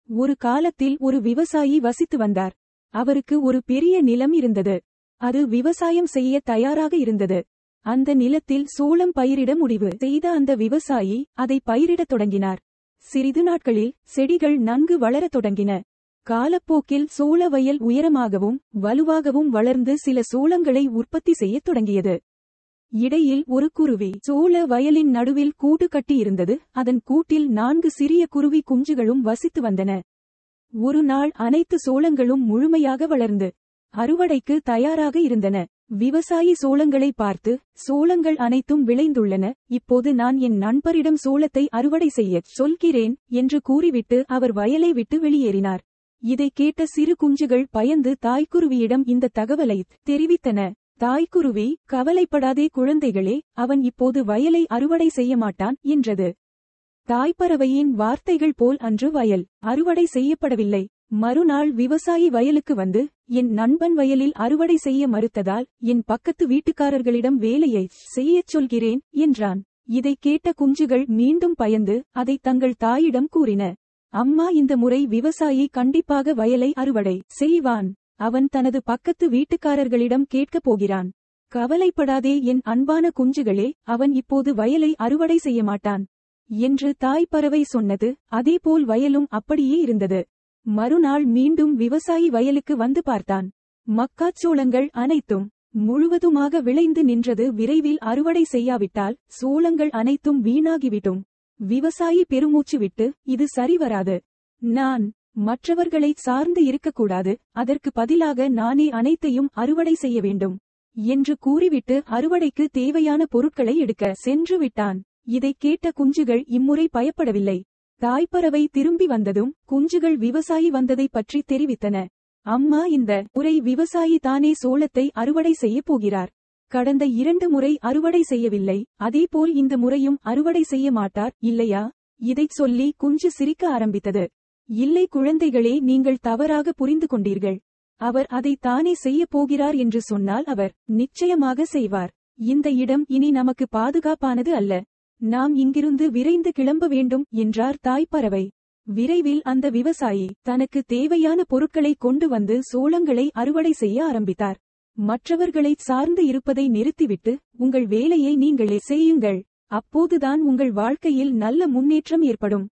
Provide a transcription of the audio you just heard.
ஒரு காலத்தில் ஒரு விவசாயி வசித்து வந்தார் அவருக்கு ஒரு பெரிய நிலம் இருந்தது அது விவசாயம் செய்ய தயாராக இருந்தது அந்த நிலத்தில் சோளம் பயிரிட முடிவு செய்த அந்த விவசாயி அதை பயிரிடத் தொடங்கினார் சிறிது நாட்களில் செடிகள் நன்கு வளரத் தொடங்கின காலப்போக்கில் சோள வயல் உயரமாகவும் வலுவாகவும் வளர்ந்து சில சோளங்களை உற்பத்தி செய்யத் தொடங்கியது இடையில் ஒரு குருவி சோள வயலின் நடுவில் கூடு கட்டியிருந்தது அதன் கூட்டில் நான்கு சிறிய குருவி குஞ்சுகளும் வசித்து வந்தன ஒரு நாள் அனைத்து சோளங்களும் முழுமையாக வளர்ந்து அறுவடைக்கு தயாராக இருந்தன விவசாயி சோளங்களை பார்த்து சோளங்கள் அனைத்தும் விளைந்துள்ளன இப்போது நான் என் நண்பரிடம் சோளத்தை அறுவடை செய்யச் சொல்கிறேன் என்று கூறிவிட்டு அவர் வயலை விட்டு வெளியேறினார் இதை கேட்ட சிறு குஞ்சுகள் பயந்து தாய்க்குருவியிடம் இந்த தகவலை தெரிவித்தன தாய்க்குருவி கவலைப்படாதே குழந்தைகளே அவன் இப்போது வயலை அறுவடை செய்ய மாட்டான் என்றது தாய்ப்பறவையின் வார்த்தைகள் போல் அன்று வயல் அறுவடை செய்யப்படவில்லை மறுநாள் விவசாயி வயலுக்கு வந்து என் நண்பன் வயலில் அறுவடை செய்ய மறுத்ததால் என் பக்கத்து வீட்டுக்காரர்களிடம் வேலையை செய்யச் சொல்கிறேன் என்றான் இதைக் கேட்ட குஞ்சுகள் மீண்டும் பயந்து அதை தங்கள் தாயிடம் கூறின அம்மா இந்த முறை விவசாயி கண்டிப்பாக வயலை அறுவடை செய்வான் அவன் தனது பக்கத்து வீட்டுக்காரர்களிடம் கேட்கப் போகிறான் கவலைப்படாதே என் அன்பான குஞ்சுகளே அவன் இப்போது வயலை அறுவடை செய்ய மாட்டான் என்று தாய் பறவை சொன்னது அதேபோல் வயலும் அப்படியே இருந்தது மறுநாள் மீண்டும் விவசாயி வயலுக்கு வந்து பார்த்தான் மக்காச்சோளங்கள் அனைத்தும் முழுவதுமாக விளைந்து நின்றது விரைவில் அறுவடை செய்யாவிட்டால் சோளங்கள் அனைத்தும் வீணாகிவிடும் விவசாயி பெருமூச்சு விட்டு இது சரிவராது நான் மற்றவர்களை சார்ந்து இருக்கக்கூடாது அதற்கு பதிலாக நானே அனைத்தையும் அறுவடை செய்ய வேண்டும் என்று கூறிவிட்டு அறுவடைக்கு தேவையான பொருட்களை எடுக்க சென்று விட்டான் இதைக் கேட்ட குஞ்சுகள் இம்முறை பயப்படவில்லை தாய்ப்பறவை திரும்பி வந்ததும் குஞ்சுகள் விவசாயி வந்ததை பற்றி தெரிவித்தன அம்மா இந்த முறை விவசாயி தானே சோளத்தை அறுவடை செய்யப் போகிறார் கடந்த இரண்டு முறை அறுவடை செய்யவில்லை அதேபோல் இந்த முறையும் அறுவடை செய்ய மாட்டார் இல்லையா இதைச் சொல்லி குஞ்சு சிரிக்க ஆரம்பித்தது இல்லை குழந்தைகளே நீங்கள் தவறாக புரிந்து கொண்டீர்கள் அவர் அதை தானே செய்யப் போகிறார் என்று சொன்னால் அவர் நிச்சயமாக செய்வார் இந்த இடம் இனி நமக்கு பாதுகாப்பானது அல்ல நாம் இங்கிருந்து விரைந்து கிளம்ப வேண்டும் என்றார் தாய்ப்பறவை விரைவில் அந்த விவசாயி தனக்கு தேவையான பொருட்களை கொண்டு வந்து சோளங்களை அறுவடை செய்ய ஆரம்பித்தார் மற்றவர்களை சார்ந்து இருப்பதை நிறுத்திவிட்டு உங்கள் வேலையை நீங்களே செய்யுங்கள் அப்போதுதான் உங்கள் வாழ்க்கையில் நல்ல முன்னேற்றம் ஏற்படும்